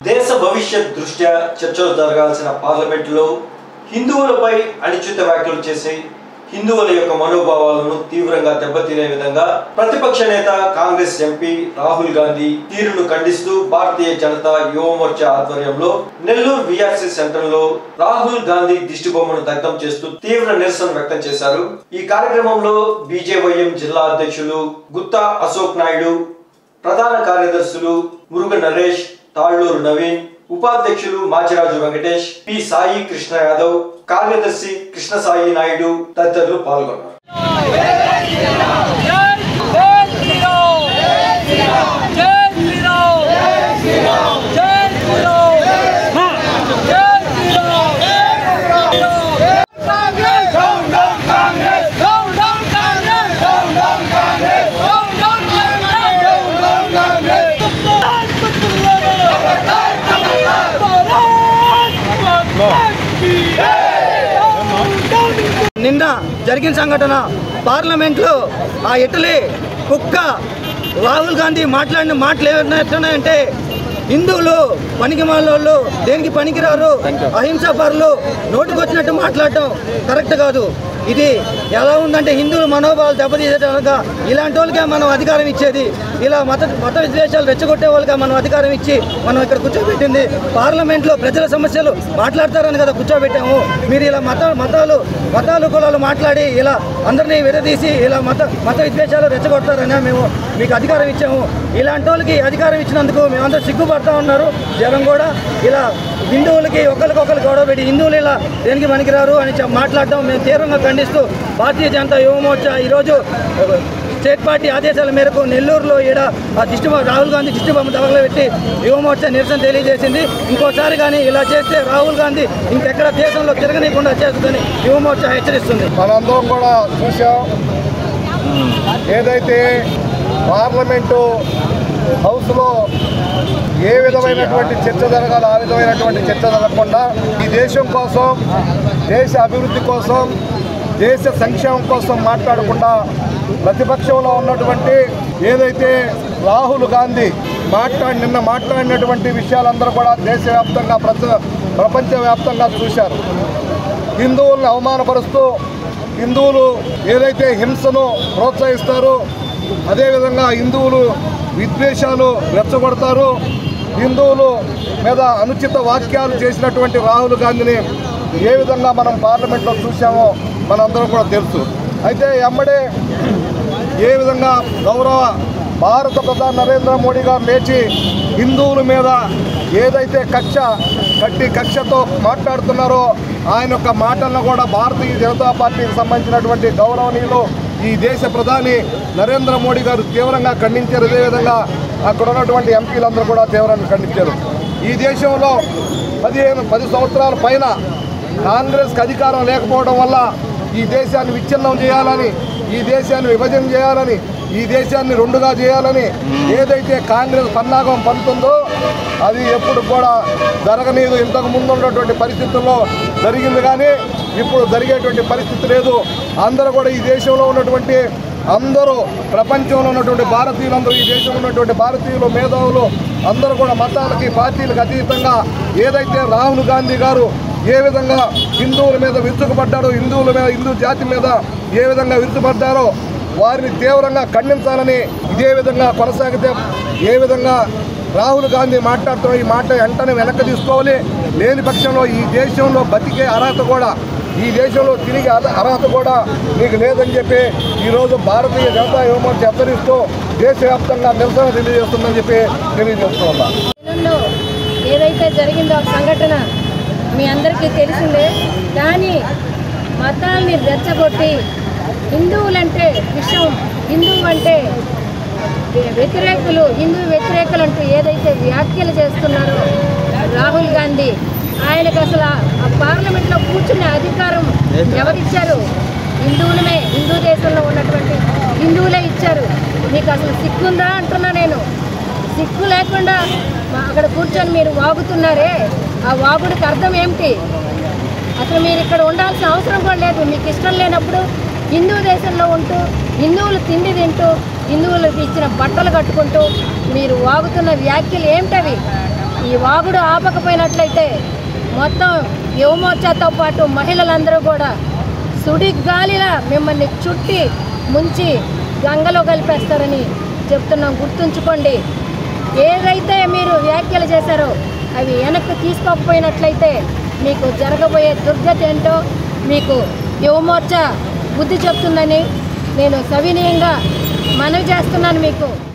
దేశ భవిష్యత్ దృష్ట్యా చర్చలు జరగాల్సిన పార్లమెంటులో హిందువులపై అనిశ్చిత వ్యాఖ్యలు చేసి హిందువుల యొక్క మనోభావాలను తీవ్రంగా దెబ్బతినే విధంగా ప్రతిపక్ష నేత కాంగ్రెస్ ఎంపీ రాహుల్ గాంధీ తీరును ఖండిస్తూ భారతీయ జనతా యువ మోర్చా ఆధ్వర్యంలో నెల్లూరు విఆర్సీ సెంటర్ లో రాహుల్ గాంధీ దిష్టిబొమ్మను దగ్ధం చేస్తూ తీవ్ర నిరసన వ్యక్తం చేశారు ఈ కార్యక్రమంలో బీజేవైఎం జిల్లా అధ్యక్షులు గుత్తా అశోక్ నాయుడు ప్రధాన కార్యదర్శులు మురుగ నరేష్ తాళ్లూరు నవీన్ ఉపాధ్యక్షులు మాచిరాజు వెంకటేష్ పి సాయి కృష్ణ యాదవ్ కార్యదర్శి కృష్ణ సాయి నాయుడు తదితరులు పాల్గొన్నారు నిన్న జరిగిన సంఘటన పార్లమెంట్లో ఆ ఇటలీ కుక్క రాహుల్ గాంధీ మాట్లాడిన మాటలు ఏమన్నాయంటే హిందువులు పనికి వాళ్ళు దేనికి పనికిరారు అహింసా పరులు నోటుకొచ్చినట్టు మాట్లాడటం కరెక్ట్ కాదు ఇది ఎలా ఉందంటే హిందువుల మనోభావాలు దెబ్బతీసేటగా ఇలాంటి వాళ్ళకే మనం అధికారం ఇచ్చేది ఇలా మత మత విద్వేషాలు రెచ్చగొట్టే వాళ్ళగా మనం అధికారం ఇచ్చి మనం ఇక్కడ కూర్చోబెట్టింది పార్లమెంట్లో ప్రజల సమస్యలు మాట్లాడతారని కదా కూర్చోబెట్టాము మీరు ఇలా మత మతాలు మతాలు కులాలు మాట్లాడి ఇలా అందరినీ విడదీసి ఇలా మత మత విద్వేషాలు రెచ్చగొడతారని మేము మీకు అధికారం ఇచ్చాము ఇలాంటి వాళ్ళకి అధికారం ఇచ్చినందుకు మేమందరూ సిగ్గుపడతా ఉన్నారు జనం కూడా ఇలా హిందువులకి ఒకరికొకరు గొడవ పెట్టి హిందువులు ఇలా దేనికి పనికిరారు అని చెప్పి మాట్లాడడం మేము తీవ్రంగా ఖండిస్తూ భారతీయ జనతా యువ మోర్చా ఈరోజు స్టేట్ పార్టీ ఆదేశాల మేరకు నెల్లూరులో ఈడ ఆ దిష్టి రాహుల్ గాంధీ దిష్టి బొమ్మ తగలబెట్టి యువ మోర్చా నిరసన తెలియజేసింది ఇంకోసారి కానీ ఇలా చేస్తే రాహుల్ గాంధీ ఇంకెక్కడ దేశంలో తిరగనీయకుండా చేస్తుందని యువ మోర్చా హెచ్చరిస్తుంది మనందరం కూడా చూసాం ఏదైతే పార్లమెంటు హౌస్లో ఏ విధమైనటువంటి చర్చ జరగాలో ఆ విధమైనటువంటి చర్చ జరగకుండా ఈ దేశం కోసం దేశ అభివృద్ధి కోసం దేశ సంక్షేమం కోసం మాట్లాడకుండా ప్రతిపక్షంలో ఉన్నటువంటి ఏదైతే రాహుల్ గాంధీ మాట్లాడి నిన్న మాట్లాడినటువంటి విషయాలందరూ కూడా దేశవ్యాప్తంగా ప్రపంచ ప్రపంచవ్యాప్తంగా చూశారు హిందువుల్ని అవమానపరుస్తూ హిందువులు ఏదైతే హింసను ప్రోత్సహిస్తారో అదేవిధంగా హిందువులు విద్వేషాలు రెచ్చగొడతారు హిందువులు మీద అనుచిత వాక్యాలు చేసినటువంటి రాహుల్ గాంధీని ఏ విధంగా మనం పార్లమెంట్లో చూసామో మనందరం కూడా తెలుసు అయితే ఎమ్మడే ఏ విధంగా గౌరవ భారత ప్రధాని నరేంద్ర మోడీ గారు లేచి హిందువుల మీద ఏదైతే కక్ష కట్టి కక్షతో మాట్లాడుతున్నారో ఆయన యొక్క మాటలను కూడా భారతీయ జనతా పార్టీకి సంబంధించినటువంటి గౌరవనీయులు ఈ దేశ ప్రధాని నరేంద్ర మోడీ గారు తీవ్రంగా ఖండించారు అదేవిధంగా అక్కడ ఉన్నటువంటి ఎంపీలందరూ కూడా తీవ్రంగా ఖండించారు ఈ దేశంలో పదిహేను పది సంవత్సరాల పైన కాంగ్రెస్కి అధికారం లేకపోవడం వల్ల ఈ దేశాన్ని విచ్ఛిన్నం చేయాలని ఈ దేశాన్ని విభజన చేయాలని ఈ దేశాన్ని రెండుగా చేయాలని ఏదైతే కాంగ్రెస్ పన్నాగం పంతుందో అది ఎప్పుడు కూడా జరగలేదు ఇంతకు ముందు ఉన్నటువంటి పరిస్థితుల్లో జరిగింది కానీ ఇప్పుడు జరిగేటువంటి పరిస్థితి లేదు అందరూ కూడా ఈ దేశంలో ఉన్నటువంటి అందరూ ప్రపంచంలో ఉన్నటువంటి భారతీయులందరూ ఈ దేశంలో ఉన్నటువంటి భారతీయులు మేధావులు అందరూ కూడా మతాలకి పార్టీలకు అతీతంగా ఏదైతే రాహుల్ గాంధీ గారు ఏ విధంగా హిందువుల మీద విరుచుకుపడ్డారో హిందువుల మీద హిందూ జాతి మీద ఏ విధంగా విరుచుపడ్డారో వారిని తీవ్రంగా ఖండించాలని ఇదే విధంగా కొనసాగితే ఏ విధంగా రాహుల్ గాంధీ మాట్లాడుతున్న ఈ మాట వెంటనే వెనక్కి తీసుకోవాలి లేని పక్షంలో ఈ దేశంలో బతికే అర్హత కూడా ఈ దేశంలో తిరిగి అర్హ- అర్హత కూడా మీకు లేదని చెప్పి ఈరోజు భారతీయ జనతా యువమోర్చ హెచ్చరిస్తూ దేశవ్యాప్తంగా నిరసన తెలియజేస్తుందని చెప్పి తెలియజేస్తూ ఉన్నా నెలలో ఏదైతే జరిగిందో ఆ సంఘటన మీ అందరికీ తెలిసిందే కానీ మతాల్ని రెచ్చగొట్టి హిందువులంటే విషం హిందువు అంటే వ్య- వ్యతిరేకులు హిందూ వ్యతిరేకులు అంటూ ఏదైతే వ్యాఖ్యలు చేస్తున్నారో రాహుల్ గాంధీ ఆయనకు అసలు ఆ- ఆ పార్లమెంట్లో కూర్చునే అధికారం ఎవరిచ్చారు హిందువులమే హిందూ దేశంలో ఉన్నటువంటి హిందువులే ఇచ్చారు మీకు అసలు సిగ్గుందా అంటున్నా నేను సిగ్గు లేకుండా మా- అక్కడ కూర్చొని మీరు వాగుతున్నారే ఆ వాగుడికి అర్థం ఏమిటి అసలు మీరు ఇక్కడ ఉండాల్సిన అవసరం కూడా లేదు మీకు ఇష్టం లేనప్పుడు హిందూ దేశంలో ఉంటూ హిందువులు తిండి తింటూ హిందువులకు ఇచ్చిన బట్టలు కట్టుకుంటూ మీరు వాగుతున్న వ్యాఖ్యలు ఏమిటవి ఈ వాగుడు ఆపకపోయినట్లయితే మొత్తం యువమోర్చాతో పాటు మహిళలందరూ కూడా సుడి గాలిలా మిమ్మల్ని చుట్టి ముంచి గంగలో కలిపేస్తారని చెప్తున్నాం గుర్తుంచుకోండి ఏదైతే మీరు వ్యాఖ్యలు చేశారో అవి వెనక్కి తీసుకోకపోయినట్లయితే మీకు జరగబోయే దుర్గతి ఏంటో మీకు యువమోర్చా బుద్ధి చెప్తుందని నేను సవినీయంగా మనవి చేస్తున్నాను మీకు